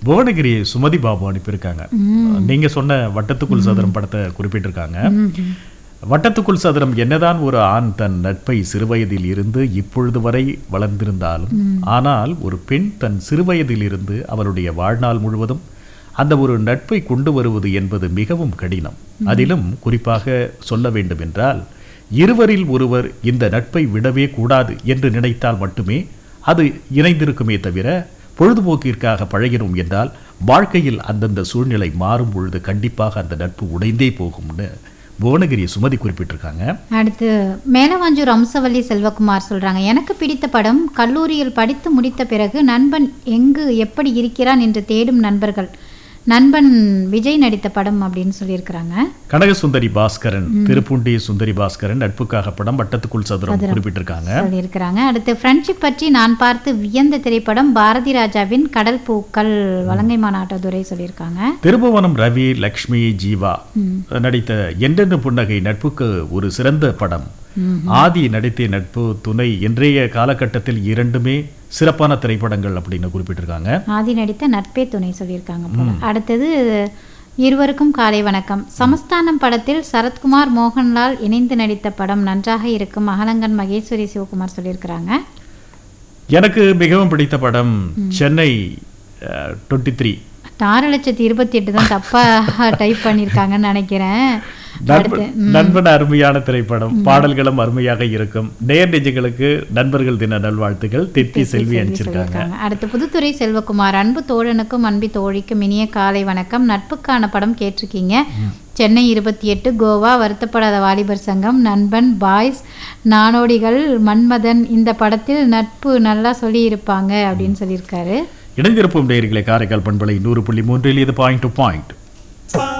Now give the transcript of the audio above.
புவனகிரி சுமதி பாபு அனுப்பியிருக்காங்க நீங்க சொன்ன வட்டத்துக்குள் சதுரம் படத்தை குறிப்பிட்டிருக்காங்க வட்டத்துக்குள் சதுரம் என்னதான் ஒரு ஆண் தன் நட்பை சிறுவயதில் இருந்து இப்பொழுது வரை வளர்ந்திருந்தாலும் ஆனால் ஒரு பெண் தன் சிறுவயதில் இருந்து அவளுடைய வாழ்நாள் முழுவதும் அந்த ஒரு நட்பை கொண்டு வருவது என்பது மிகவும் கடினம் அதிலும் குறிப்பாக சொல்ல வேண்டும் என்றால் இருவரில் ஒருவர் இந்த நட்பை விடவே கூடாது என்று நினைத்தால் மட்டுமே அது இணைந்திருக்குமே தவிர பொழுதுபோக்கிற்காக பழகினோம் என்றால் வாழ்க்கையில் அந்தந்த சூழ்நிலை மாறும் பொழுது கண்டிப்பாக அந்த நட்பு உடைந்தே போகும்னு புவனகிரி சுமதி குறிப்பிட்டிருக்காங்க அடுத்து மேலவாஞ்சூர் அம்சவல்லி செல்வகுமார் சொல்றாங்க எனக்கு பிடித்த படம் கல்லூரியில் படித்து முடித்த பிறகு நண்பன் எங்கு எப்படி இருக்கிறான் என்று தேடும் நண்பர்கள் நண்பன் விஜய் நடித்த படம் அப்படின்னு சொல்லியிருக்கிறாங்க கனகசுந்தரி பாஸ்கரன் திருப்புண்டி சுந்தரி பாஸ்கரன் நட்புக்காக படம் வட்டத்துக்குள் சதுரம் குறிப்பிட்டிருக்காங்க சொல்லியிருக்கிறாங்க அடுத்து ஃப்ரெண்ட்ஷிப் பற்றி நான் பார்த்து வியந்த திரைப்படம் பாரதி ராஜாவின் கடல் பூக்கள் வலங்கை மாநாட்டதுரை சொல்லியிருக்காங்க திருபுவனம் ரவி லக்ஷ்மி ஜீவா நடித்த என்றென்று புன்னகை நட்புக்கு ஒரு சிறந்த படம் ஆதி நடித்த நட்பு துணை இன்றைய காலகட்டத்தில் இரண்டுமே சிறப்பான திரைப்படங்கள் அப்படின்னு குறிப்பிட்டிருக்காங்க ஆதி நடித்த நட்பே துணை சொல்லியிருக்காங்க போல அடுத்தது இருவருக்கும் காலை வணக்கம் சமஸ்தானம் படத்தில் சரத்குமார் மோகன்லால் இணைந்து நடித்த படம் நன்றாக இருக்கும் அகலங்கன் மகேஸ்வரி சிவகுமார் சொல்லியிருக்கிறாங்க எனக்கு மிகவும் பிடித்த படம் சென்னை டுவெண்ட்டி த்ரீ ஆறு லட்சத்தி இருபத்தி எட்டு தான் தப்பா டைப் பண்ணியிருக்காங்கன்னு நினைக்கிறேன் அடுத்து நண்பன் அருமையான திரைப்படம் பாடல்களும் அருமையாக இருக்கும் நேர் நெஞ்சங்களுக்கு நண்பர்கள் தின நல்வாழ்த்துக்கள் திட்டி செல்வி அனுப்பிச்சிருக்காங்க சொல்லியிருக்காங்க அடுத்து புதுத்துறை செல்வகுமார் அன்பு தோழனுக்கும் அன்பி தோழிக்கும் இனிய காலை வணக்கம் நட்புக்கான படம் கேட்டிருக்கீங்க சென்னை இருபத்தி எட்டு கோவா வருத்தப்படாத வாலிபர் சங்கம் நண்பன் பாய்ஸ் நானோடிகள் மன்மதன் இந்த படத்தில் நட்பு நல்லா சொல்லியிருப்பாங்க அப்படின்னு சொல்லியிருக்காரு இணைந்திருப்போம் நேயர்களே காரைக்கால் பண்பலை நூறு புள்ளி மூன்றில் இது பாயிண்ட் டு பாயிண்ட்